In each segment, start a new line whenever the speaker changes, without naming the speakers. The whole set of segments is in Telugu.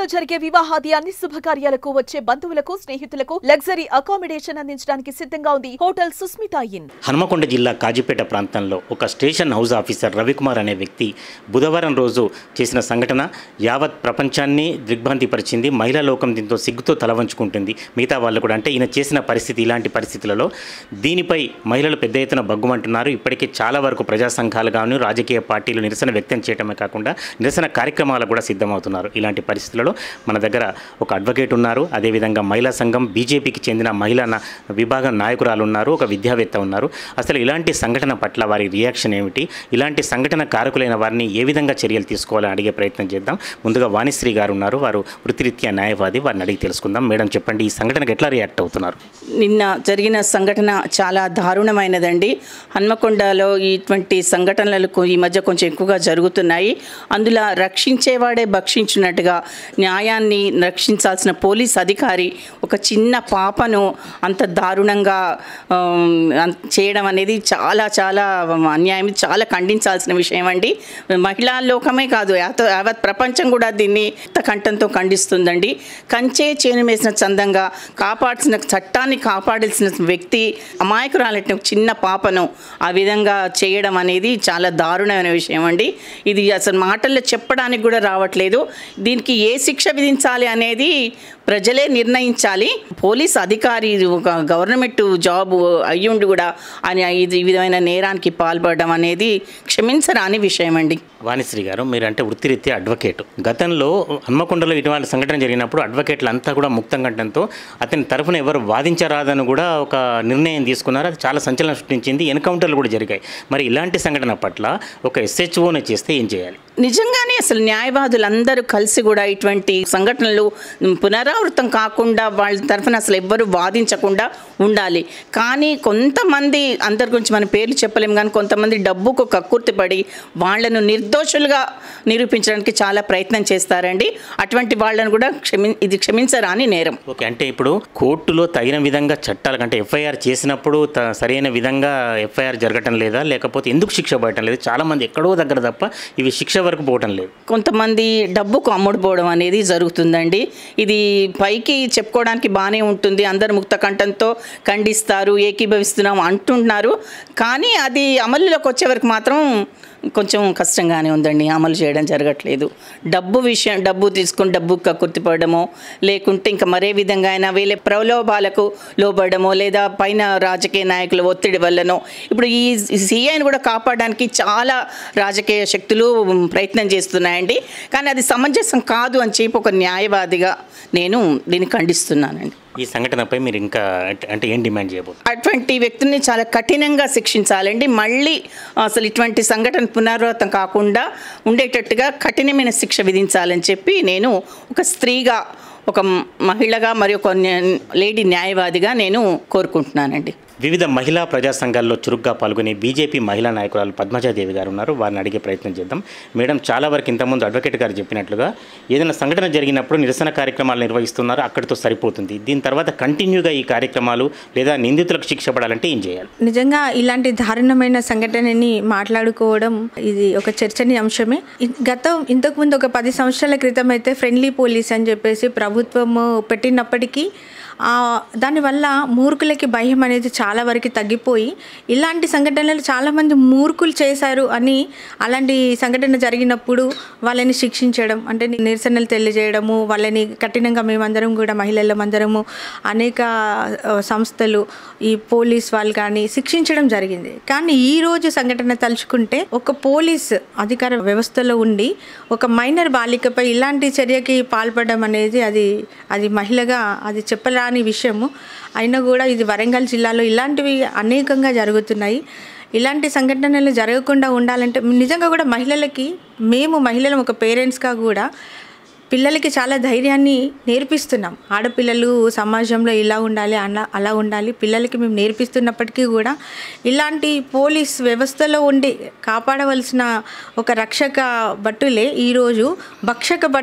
ఇంట్లో జరిగే వివాహాది అన్ని శుభకార్యాలకు వచ్చే బంధువులకు స్నేహితులకు లగ్జరీ అకామిడేషన్ అందించడానికి సిద్ధంగా ఉంది హోటల్ సుస్మితా ఇన్
హనుమకొండ జిల్లా కాజీపేట ప్రాంతంలో ఒక స్టేషన్ హౌస్ ఆఫీసర్ రవికుమార్ అనే వ్యక్తి బుధవారం రోజు చేసిన సంఘటన యావత్ ప్రపంచాన్ని దిగ్భ్రాంతిపరిచింది మహిళా లోకం దీంతో సిగ్గుతో తలవంచుకుంటుంది మిగతా వాళ్ళు కూడా అంటే ఈయన చేసిన పరిస్థితి ఇలాంటి పరిస్థితులలో దీనిపై మహిళలు పెద్ద ఎత్తున బగ్గుమంటున్నారు ఇప్పటికే చాలా వరకు ప్రజా సంఘాలు కానీ రాజకీయ పార్టీలు నిరసన వ్యక్తం చేయడమే కాకుండా నిరసన కార్యక్రమాలు కూడా సిద్ధమవుతున్నారు ఇలాంటి పరిస్థితులలో మన దగ్గర ఒక అడ్వకేట్ ఉన్నారు అదేవిధంగా మహిళా సంఘం బీజేపీకి చెందిన మహిళా నా- విభాగం నాయకురాలు ఉన్నారు ఒక విద్యావేత్త ఉన్నారు అసలు ఇలాంటి సంఘటన పట్ల వారి రియాక్షన్ ఏమిటి ఇలాంటి సంఘటన కారకులైన వారిని ఏ విధంగా చర్యలు తీసుకోవాలని అడిగే ప్రయత్నం చేద్దాం ముందుగా వాణిశ్రీ గారు ఉన్నారు వారు వృత్తిరీత్యా న్యాయవాది వారిని అడిగి తెలుసుకుందాం మేడం చెప్పండి ఈ సంఘటనకు ఎట్లా రియాక్ట్ అవుతున్నారు
నిన్న జరిగిన సంఘటన చాలా దారుణమైనదండి హన్మకొండలో ఇటువంటి సంఘటనలకు ఈ మధ్య కొంచెం ఎక్కువగా జరుగుతున్నాయి అందులో రక్షించేవాడే భక్షించినట్టుగా న్యాయాన్ని రక్షించాల్సిన పోలీస్ అధికారి ఒక చిన్న పాపను అంత దారుణంగా ఆమ్, అన్- చేయడం అనేది చాలా చాలా అన్యాయం ఇది చాలా ఖండించాల్సిన విషయం అండి మహిళా లోకమే కాదు యావత్ యావత్ ప్రపంచం కూడా దీన్ని కంఠంతో ఖండిస్తుందండి కంచే చేను వేసిన చందంగా కాపాడాల్సిన చట్టాన్ని కాపాడాల్సిన వ్యక్తి అమాయకురాలైన ఒక చిన్న పాపను ఆ విధంగా చేయడం అనేది చాలా దారుణమైన విషయం అండి ఇది అసలు మాటల్లో చెప్పడానికి కూడా రావట్లేదు దీనికి ఏ శిక్ష విధించాలి అనేది ప్రజలే నిర్ణయించాలి పోలీస్ అధికారి ఒక గవర్నమెంట్ జాబ్ అయ్యుండి కూడా ఆయన ఇది ఈ విధమైన నేరానికి పాల్పడడం అనేది క్షమించరాని విషయం అండి
వాణిశ్రీ గారు మీరంటే వృత్తిరీత్యా అడ్వకేట్ గతంలో హన్మకొండలో ఇటువంటి సంఘటన జరిగినప్పుడు అడ్వకేట్లు అంతా కూడా ముక్తం కంటంతో అతని తరఫున ఎవరు వాదించరాదని కూడా ఒక నిర్ణయం తీసుకున్నారు అది చాలా సంచలనం సృష్టించింది ఎన్కౌంటర్లు కూడా జరిగాయి మరి ఇలాంటి సంఘటన పట్ల ఒక ఎస్హెచ్ఓని చేస్తే ఏం చేయాలి
నిజంగానే అసలు న్యాయవాదులందరూ కలిసి కూడా ఇటువంటి సంఘటనలు పునరావృతం కాకుండా వాళ్ళ తరఫున అసలు ఎవ్వరు వాదించకుండా ఉండాలి కానీ కొంతమంది అందరి గురించి మన పేర్లు చెప్పలేము కానీ కొంతమంది డబ్బుకు కక్కుర్తి పడి వాళ్ళను నిర్దోషులుగా నిరూపించడానికి చాలా ప్రయత్నం చేస్తారండి అటువంటి వాళ్ళను కూడా క్షమి ఇది క్షమించరాని నేరం
ఓకే అంటే ఇప్పుడు కోర్టులో తగిన విధంగా చట్టాల కంటే ఎఫ్ఐఆర్ చేసినప్పుడు త- సరైన విధంగా ఎఫ్ఐఆర్ జరగటం లేదా లేకపోతే ఎందుకు శిక్ష పడటం లేదు చాలా మంది ఎక్కడో దగ్గర తప్ప ఇవి శిక్ష వరకు పోవటం లేదు
కొంతమంది డబ్బుకు అమ్ముడుపోవడం అనేది జరుగుతుందండి ఇది పైకి చెప్పుకోవడానికి బాగానే ఉంటుంది అందరు ముక్త కంఠంతో ఖండిస్తారు ఏకీభవిస్తున్నాం అంటున్నారు కానీ అది అమలులోకి వచ్చే వరకు మాత్రం కొంచెం కష్టంగానే ఉందండి అమలు చేయడం జరగట్లేదు డబ్బు విషయం డబ్బు తీసుకుని డబ్బు కక్కుర్తిపడమో లేకుంటే ఇంకా మరే విధంగా అయినా వీళ్ళ ప్రలోభాలకు లోబడమో లేదా పైన రాజకీయ నాయకుల ఒత్తిడి వల్లనో ఇప్పుడు ఈ సీఐని కూడా కాపాడడానికి చాలా రాజకీయ శక్తులు ప్రయత్నం చేస్తున్నాయండి కానీ అది సమంజసం కాదు అని చెప్పి ఒక న్యాయవాదిగా నేను దీన్ని ఖండిస్తున్నానండి
ఈ సంఘటనపై మీరు ఇంకా అంటే- అంటే ఏం డిమాండ్ చేయబోతున్నారు
అటువంటి వ్యక్తుల్ని చాలా కఠినంగా శిక్షించాలండి మళ్ళీ అసలు ఇటువంటి సంఘటన పునరావృతం కాకుండా ఉండేటట్టుగా కఠినమైన శిక్ష విధించాలని చెప్పి నేను ఒక స్త్రీగా ఒక మహిళగా మరియు ఒక న్యా- లేడీ న్యాయవాదిగా నేను కోరుకుంటున్నానండి
వివిధ మహిళా ప్రజా సంఘాల్లో చురుగ్గా పాల్గొనే బీజేపీ మహిళా నాయకురాలు పద్మజాదేవి గారు ఉన్నారు వారిని అడిగే ప్రయత్నం చేద్దాం మేడం చాలా వరకు ఇంతకుముందు అడ్వకేట్ గారు చెప్పినట్లుగా ఏదైనా సంఘటన జరిగినప్పుడు నిరసన కార్యక్రమాలు నిర్వహిస్తున్నారు అక్కడితో సరిపోతుంది దీని తర్వాత కంటిన్యూగా ఈ కార్యక్రమాలు లేదా నిందితులకు శిక్ష పడాలంటే ఏం చేయాలి
నిజంగా ఇలాంటి దారుణమైన సంఘటనని మాట్లాడుకోవడం ఇది ఒక చర్చనీయాంశమే ఇ- గతం ఇంతకుముందు ఒక పది సంవత్సరాల క్రితం అయితే ఫ్రెండ్లీ పోలీస్ అని చెప్పేసి ప్రభుత్వము పెట్టినప్పటికీ ఆ, దానివల్ల మూర్ఖులకి భయం అనేది చాలా వరకు తగ్గిపోయి ఇలాంటి సంఘటనలు చాలామంది మూర్ఖులు చేశారు అని అలాంటి సంఘటన జరిగినప్పుడు వాళ్ళని శిక్షించడం అంటే నిరసనలు తెలియజేయడము వాళ్ళని కఠినంగా మేమందరం కూడా మహిళలమందరము అనేక ఆ, సంస్థలు ఈ పోలీస్ వాళ్ళు కానీ శిక్షించడం జరిగింది కానీ ఈ రోజు సంఘటన తలుచుకుంటే ఒక పోలీస్ అధికార వ్యవస్థలో ఉండి ఒక మైనర్ బాలికపై ఇలాంటి చర్యకి పాల్పడడం అనేది అది అది మహిళగా అది చెప్పరాని విషయము అయినా కూడా ఇది వరంగల్ జిల్లాలో ఇలాంటివి అనేకంగా జరుగుతున్నాయి ఇలాంటి సంఘటనలు జరగకుండా ఉండాలంటే నిజంగా కూడా మహిళలకి మేము మహిళలు ఒక పేరెంట్స్గా కూడా పిల్లలకి చాలా ధైర్యాన్ని నేర్పిస్తున్నాం ఆడపిల్లలు సమాజంలో ఇలా ఉండాలి అలా అలా ఉండాలి పిల్లలకి మేము నేర్పిస్తున్నప్పటికీ కూడా ఇలాంటి పోలీస్ వ్యవస్థలో ఉండి కాపాడవలసిన ఒక రక్షక భటులే ఈరోజు భక్షక భటులై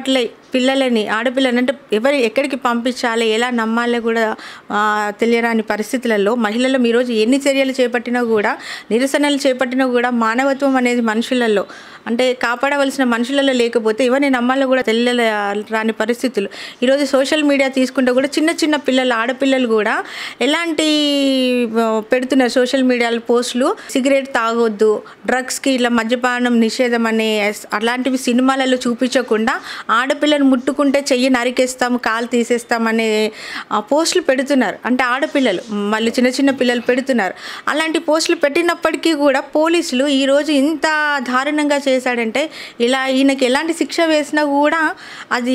పిల్లలని ఆడపిల్లని అంటే ఎవరు ఎక్కడికి పంపించాలి ఎలా నమ్మాలో కూడా ఆ, తెలియరాని పరిస్థితులలో మహిళలు ఈరోజు ఎన్ని చర్యలు చేపట్టినా కూడా నిరసనలు చేపట్టినా కూడా మానవత్వం అనేది మనుషులలో అంటే కాపాడవలసిన మనుషులలో లేకపోతే ఎవరిని నమ్మాలో కూడా తెలియ రాని పరిస్థితులు ఈరోజు సోషల్ మీడియా తీసుకుంటే కూడా చిన్న చిన్న పిల్లలు ఆడపిల్లలు కూడా ఎలాంటి ఆ, పెడుతున్నారు సోషల్ మీడియాలో పోస్టులు సిగరెట్ తాగొద్దు డ్రగ్స్కి ఇలా మద్యపానం నిషేధం అనే అలాంటివి సినిమాలలో చూపించకుండా ఆడపిల్లను ముట్టుకుంటే చెయ్యి నరికేస్తాం కాలు తీసేస్తాం అనే ఆ, పోస్టులు పెడుతున్నారు అంటే ఆడపిల్లలు మళ్ళీ చిన్న చిన్న పిల్లలు పెడుతున్నారు అలాంటి పోస్టులు పెట్టినప్పటికీ కూడా పోలీసులు ఈరోజు ఇంత దారుణంగా చేశాడంటే ఇలా ఈయనకి ఎలాంటి శిక్ష వేసినా కూడా అది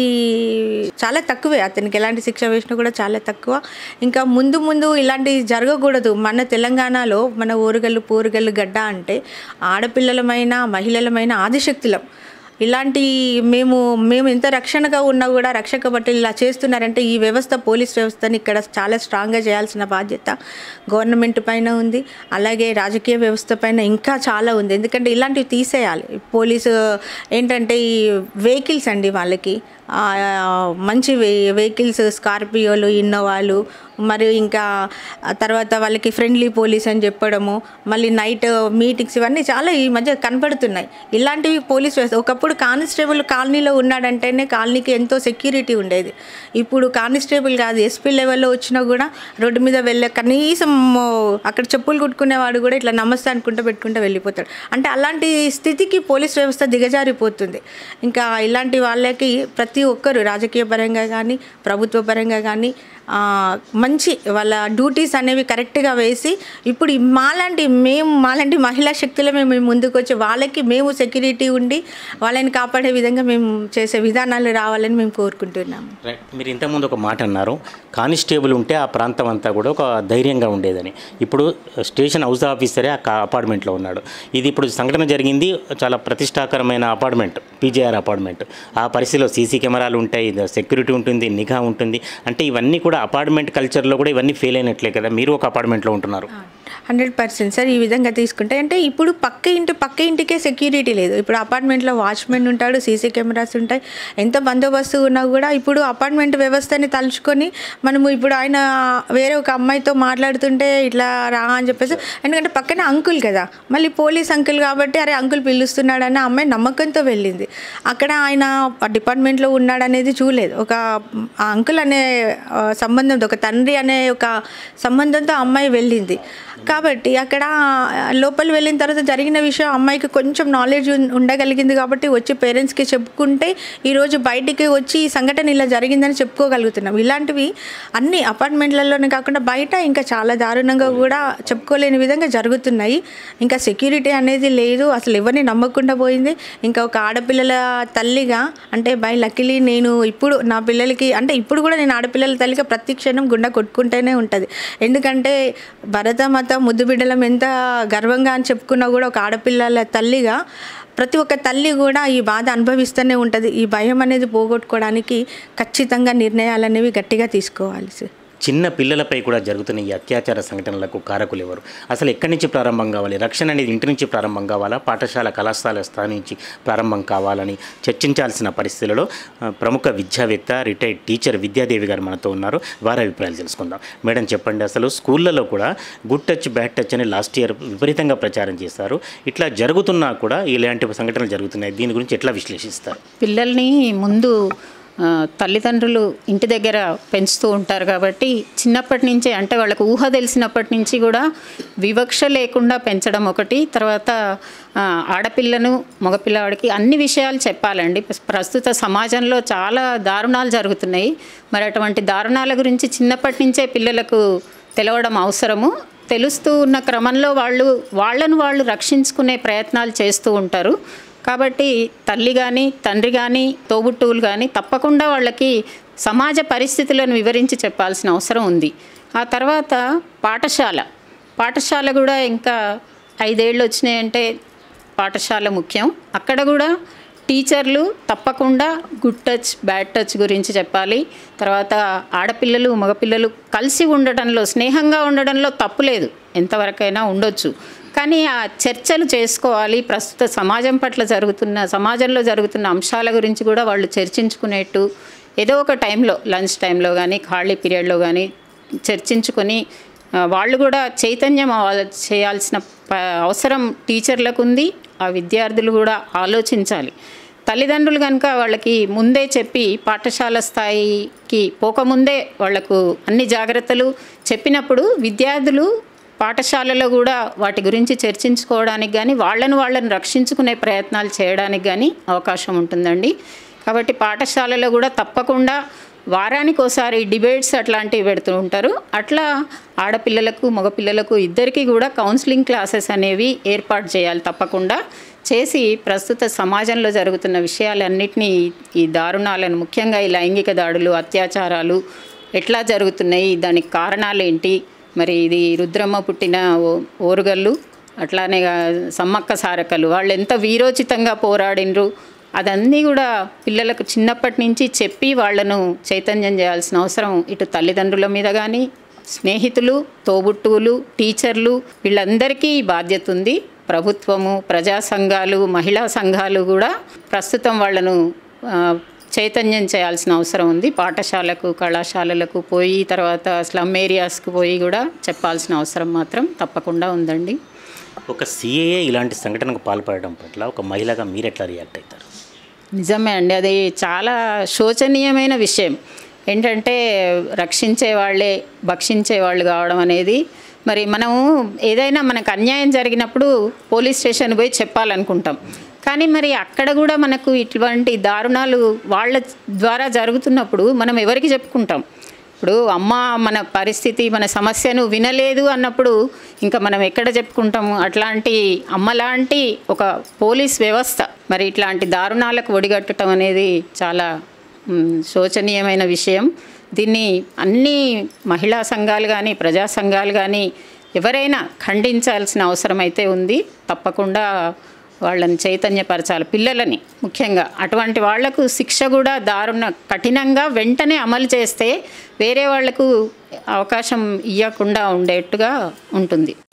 చాలా తక్కువే అతనికి ఎలాంటి శిక్ష వేసినా కూడా చాలా తక్కువ ఇంకా ముందు ముందు ఇలాంటివి జరగకూడదు మన తెలంగాణలో మన ఊరుగల్లు పోరుగల్లు గడ్డ అంటే ఆడపిల్లలమైన మహిళలమైన ఆదిశక్తులం ఇలాంటి మేము మేము ఎంత రక్షణగా ఉన్నా కూడా రక్షక బట్టి ఇలా చేస్తున్నారంటే ఈ వ్యవస్థ పోలీస్ వ్యవస్థని ఇక్కడ చాలా స్ట్రాంగ్గా చేయాల్సిన బాధ్యత గవర్నమెంట్ పైన ఉంది అలాగే రాజకీయ వ్యవస్థ పైన ఇంకా చాలా ఉంది ఎందుకంటే ఇలాంటివి తీసేయాలి పోలీసు ఏంటంటే ఈ వెహికల్స్ అండి వాళ్ళకి ఆ, మంచి వె- వెహికల్స్ స్కార్పియోలు ఇన్నోవాలు మరియు ఇంకా ఆ తర్వాత వాళ్ళకి ఫ్రెండ్లీ పోలీస్ అని చెప్పడము మళ్ళీ నైట్ మీటింగ్స్ ఇవన్నీ చాలా ఈ మధ్య కనపడుతున్నాయి ఇలాంటివి పోలీస్ వ్యవస్థ ఒకప్పుడు కానిస్టేబుల్ కాలనీలో ఉన్నాడంటేనే కాలనీకి ఎంతో సెక్యూరిటీ ఉండేది ఇప్పుడు కానిస్టేబుల్ కాదు ఎస్పీ లెవెల్లో వచ్చినా కూడా రోడ్డు మీద వెళ్ళే కనీసం ఓ, అక్కడ చెప్పులు కుట్టుకునేవాడు కూడా ఇట్లా నమస్తే అనుకుంటూ పెట్టుకుంటూ వెళ్ళిపోతాడు అంటే అలాంటి స్థితికి పోలీస్ వ్యవస్థ దిగజారిపోతుంది ఇంకా ఇలాంటి వాళ్ళకి ప్రతి ఒక్కరు రాజకీయ పరంగా కానీ ప్రభుత్వ పరంగా కానీ ఆ, మంచి వాళ్ళ డ్యూటీస్ అనేవి కరెక్ట్గా వేసి ఇప్పుడు ఈ మాలాంటి మేము మాలాంటి మహిళా శక్తులమే మేము ముందుకు వచ్చి వాళ్ళకి మేము సెక్యూరిటీ ఉండి వాళ్ళని కాపాడే విధంగా మేము చేసే విధానాలు రావాలని మేము కోరుకుంటున్నాము
రైట్ మీరు ఇంతకుముందు ఒక మాట అన్నారు కానిస్టేబుల్ ఉంటే ఆ ప్రాంతం అంతా కూడా ఒక ధైర్యంగా ఉండేదని ఇప్పుడు స్టేషన్ హౌస్ ఆఫీసరే ఆ కా- అపార్ట్మెంట్లో ఉన్నాడు ఇది ఇప్పుడు సంఘటన జరిగింది చాలా ప్రతిష్టాకరమైన అపార్ట్మెంట్ పీజేఆర్ అపార్ట్మెంట్ ఆ పరిస్థితిలో సీసీ కెమెరాలు ఉంటాయి సెక్యూరిటీ ఉంటుంది నిఘా ఉంటుంది అంటే ఇవన్నీ కూడా అపార్ట్మెంట్ కల్చర్లో కూడా ఇవన్నీ ఫెయిల్ అయినట్లే కదా మీరు ఒక అపార్ట్మెంట్లో ఉంటున్నారు
హండ్రెడ్ పర్సెంట్ సార్ ఈ విధంగా తీసుకుంటే అంటే ఇప్పుడు పక్క ఇంటి పక్క ఇంటికే సెక్యూరిటీ లేదు ఇప్పుడు అపార్ట్మెంట్లో వాచ్మెన్ ఉంటాడు సీసీ కెమెరాస్ ఉంటాయి ఎంత బందోబస్తు ఉన్నా కూడా ఇప్పుడు అపార్ట్మెంట్ వ్యవస్థని తలుచుకొని మనము ఇప్పుడు ఆయన వేరే ఒక అమ్మాయితో మాట్లాడుతుంటే ఇట్లా రా అని చెప్పేసి ఎందుకంటే పక్కన అంకుల్ కదా మళ్ళీ పోలీస్ అంకుల్ కాబట్టి అరే అంకుల్ పిలుస్తున్నాడని ఆ అమ్మాయి నమ్మకంతో వెళ్ళింది అక్కడ ఆయన డిపార్ట్మెంట్లో ఉన్నాడనేది చూడలేదు ఒక ఆ అంకుల్ అనే ఆ, సంబంధంతో ఒక తండ్రి అనే ఒక సంబంధంతో ఆ అమ్మాయి వెళ్ళింది కాబట్టి అక్కడ లోపల వెళ్ళిన తర్వాత జరిగిన విషయం అమ్మాయికి కొంచెం నాలెడ్జ్ ఉండగలిగింది కాబట్టి వచ్చి పేరెంట్స్కి చెప్పుకుంటే ఈరోజు బయటికి వచ్చి ఈ సంఘటన ఇలా జరిగిందని చెప్పుకోగలుగుతున్నాం ఇలాంటివి అన్ని అపార్ట్మెంట్లలోనే కాకుండా బయట ఇంకా చాలా దారుణంగా కూడా చెప్పుకోలేని విధంగా జరుగుతున్నాయి ఇంకా సెక్యూరిటీ అనేది లేదు అసలు ఎవరిని నమ్మకుండా పోయింది ఇంకా ఒక ఆడపిల్లల తల్లిగా అంటే బై లక్కీలీ నేను ఇప్పుడు నా పిల్లలకి అంటే ఇప్పుడు కూడా నేను ఆడపిల్లల తల్లిగా ప్రతి క్షణం గుండె కొట్టుకుంటూనే ఉంటుంది ఎందుకంటే భరత మత ముద్దు బిడ్డలం ఎంత గర్వంగా అని చెప్పుకున్నా కూడా ఒక ఆడపిల్లల తల్లిగా ప్రతి ఒక్క తల్లి కూడా ఈ బాధ అనుభవిస్తూనే ఉంటుంది ఈ భయం అనేది పోగొట్టుకోవడానికి ఖచ్చితంగా నిర్ణయాలు అనేవి గట్టిగా తీసుకోవాలి సార్
చిన్న పిల్లలపై కూడా జరుగుతున్న ఈ అత్యాచార సంఘటనలకు కారకులు ఎవరు అసలు ఎక్కడి నుంచి ప్రారంభం కావాలి రక్షణ అనేది ఇంటి నుంచి ప్రారంభం కావాలా పాఠశాల కళాశాల స్థాయి నుంచి ప్రారంభం కావాలని చర్చించాల్సిన పరిస్థితులలో ఆ, ప్రముఖ విద్యావేత్త రిటైర్డ్ టీచర్ విద్యాదేవి గారు మనతో ఉన్నారు వారి అభిప్రాయాలు తెలుసుకుందాం మేడం చెప్పండి అసలు స్కూళ్ళలో కూడా గుడ్ టచ్ బ్యాడ్ టచ్ అని లాస్ట్ ఇయర్ విపరీతంగా ప్రచారం చేశారు ఇట్లా జరుగుతున్నా కూడా ఇలాంటి సంఘటనలు జరుగుతున్నాయి దీని గురించి ఎట్లా విశ్లేషిస్తారు
పిల్లల్ని ముందు ఆ, తల్లిదండ్రులు ఇంటి దగ్గర పెంచుతూ ఉంటారు కాబట్టి చిన్నప్పటి నుంచే అంటే వాళ్ళకు ఊహ తెలిసినప్పటి నుంచి కూడా వివక్ష లేకుండా పెంచడం ఒకటి తర్వాత ఆ, ఆడపిల్లను మగపిల్లవాడికి అన్ని విషయాలు చెప్పాలండి ప్రస్తుత సమాజంలో చాలా దారుణాలు జరుగుతున్నాయి మరి అటువంటి దారుణాల గురించి చిన్నప్పటి నుంచే పిల్లలకు తెలవడం అవసరము తెలుస్తూ ఉన్న క్రమంలో వాళ్ళు వాళ్ళను వాళ్ళు రక్షించుకునే ప్రయత్నాలు చేస్తూ ఉంటారు కాబట్టి తల్లి కానీ తండ్రి కానీ తోబుట్టువులు కానీ తప్పకుండా వాళ్ళకి సమాజ పరిస్థితులను వివరించి చెప్పాల్సిన అవసరం ఉంది ఆ తర్వాత పాఠశాల పాఠశాల కూడా ఇంకా ఐదేళ్ళు వచ్చినాయంటే పాఠశాల ముఖ్యం అక్కడ కూడా టీచర్లు తప్పకుండా గుడ్ టచ్ బ్యాడ్ టచ్ గురించి చెప్పాలి తర్వాత ఆడపిల్లలు మగపిల్లలు కలిసి ఉండటంలో స్నేహంగా ఉండడంలో తప్పు లేదు ఎంతవరకైనా ఉండొచ్చు కానీ ఆ చర్చలు చేసుకోవాలి ప్రస్తుత సమాజం పట్ల జరుగుతున్న సమాజంలో జరుగుతున్న అంశాల గురించి కూడా వాళ్ళు చర్చించుకునేట్టు ఏదో ఒక టైంలో లంచ్ టైంలో కానీ ఖాళీ పీరియడ్లో కానీ చర్చించుకొని ఆ, వాళ్ళు కూడా చైతన్యం అవ- చేయాల్సిన ప- అవసరం టీచర్లకు ఉంది ఆ విద్యార్థులు కూడా ఆలోచించాలి తల్లిదండ్రులు కనుక వాళ్ళకి ముందే చెప్పి పాఠశాల స్థాయికి పోకముందే వాళ్లకు అన్ని జాగ్రత్తలు చెప్పినప్పుడు విద్యార్థులు పాఠశాలలో కూడా వాటి గురించి చర్చించుకోవడానికి కానీ వాళ్ళను వాళ్ళని రక్షించుకునే ప్రయత్నాలు చేయడానికి కానీ అవకాశం ఉంటుందండి కాబట్టి పాఠశాలలో కూడా తప్పకుండా వారానికి ఒకసారి డిబేట్స్ అట్లాంటివి పెడుతూ ఉంటారు అట్లా ఆడపిల్లలకు మగపిల్లలకు ఇద్దరికీ కూడా కౌన్సిలింగ్ క్లాసెస్ అనేవి ఏర్పాటు చేయాలి తప్పకుండా చేసి ప్రస్తుత సమాజంలో జరుగుతున్న విషయాలన్నింటినీ ఈ దారుణాలను ముఖ్యంగా ఈ లైంగిక దాడులు అత్యాచారాలు ఎట్లా జరుగుతున్నాయి దానికి కారణాలు ఏంటి మరి ఇది రుద్రమ్మ పుట్టిన ఓ- ఓరుగల్లు అట్లానే గా- సమ్మక్క సారకలు వాళ్ళు ఎంత వీరోచితంగా పోరాడినరు అదన్నీ కూడా పిల్లలకు చిన్నప్పటి నుంచి చెప్పి వాళ్ళను చైతన్యం చేయాల్సిన అవసరం ఇటు తల్లిదండ్రుల మీద కానీ స్నేహితులు తోబుట్టువులు టీచర్లు వీళ్ళందరికీ ఈ బాధ్యత ఉంది ప్రభుత్వము ప్రజా సంఘాలు మహిళా సంఘాలు కూడా ప్రస్తుతం వాళ్ళను ఆ, చైతన్యం చేయాల్సిన అవసరం ఉంది పాఠశాలకు కళాశాలలకు పోయి తర్వాత స్లమ్ ఏరియాస్కి పోయి కూడా చెప్పాల్సిన అవసరం మాత్రం తప్పకుండా ఉందండి
ఒక సిఏఏ ఇలాంటి సంఘటనకు పాల్పడడం పట్ల ఒక మహిళగా మీరు ఎట్లా రియాక్ట్ అవుతారు
నిజమే అండి అది చాలా శోచనీయమైన విషయం ఏంటంటే రక్షించే వాళ్ళే భక్షించే వాళ్ళు కావడం అనేది మరి మనము ఏదైనా మనకు అన్యాయం జరిగినప్పుడు పోలీస్ స్టేషన్ పోయి చెప్పాలనుకుంటాం కానీ మరి అక్కడ కూడా మనకు ఇటువంటి దారుణాలు వాళ్ళ ద్వారా జరుగుతున్నప్పుడు మనం ఎవరికి చెప్పుకుంటాం ఇప్పుడు అమ్మ మన పరిస్థితి మన సమస్యను వినలేదు అన్నప్పుడు ఇంకా మనం ఎక్కడ చెప్పుకుంటాము అట్లాంటి అమ్మలాంటి ఒక పోలీస్ వ్యవస్థ మరి ఇట్లాంటి దారుణాలకు ఒడిగట్టడం అనేది చాలా మ్, శోచనీయమైన విషయం దీన్ని అన్ని మహిళా సంఘాలు కానీ ప్రజా సంఘాలు కానీ ఎవరైనా ఖండించాల్సిన అవసరం అయితే ఉంది తప్పకుండా వాళ్ళని చైతన్యపరచాలి పిల్లలని ముఖ్యంగా అటువంటి వాళ్లకు శిక్ష కూడా దారుణ కఠినంగా వెంటనే అమలు చేస్తే వేరే వాళ్లకు అవకాశం ఇవ్వకుండా ఉండేట్టుగా ఉంటుంది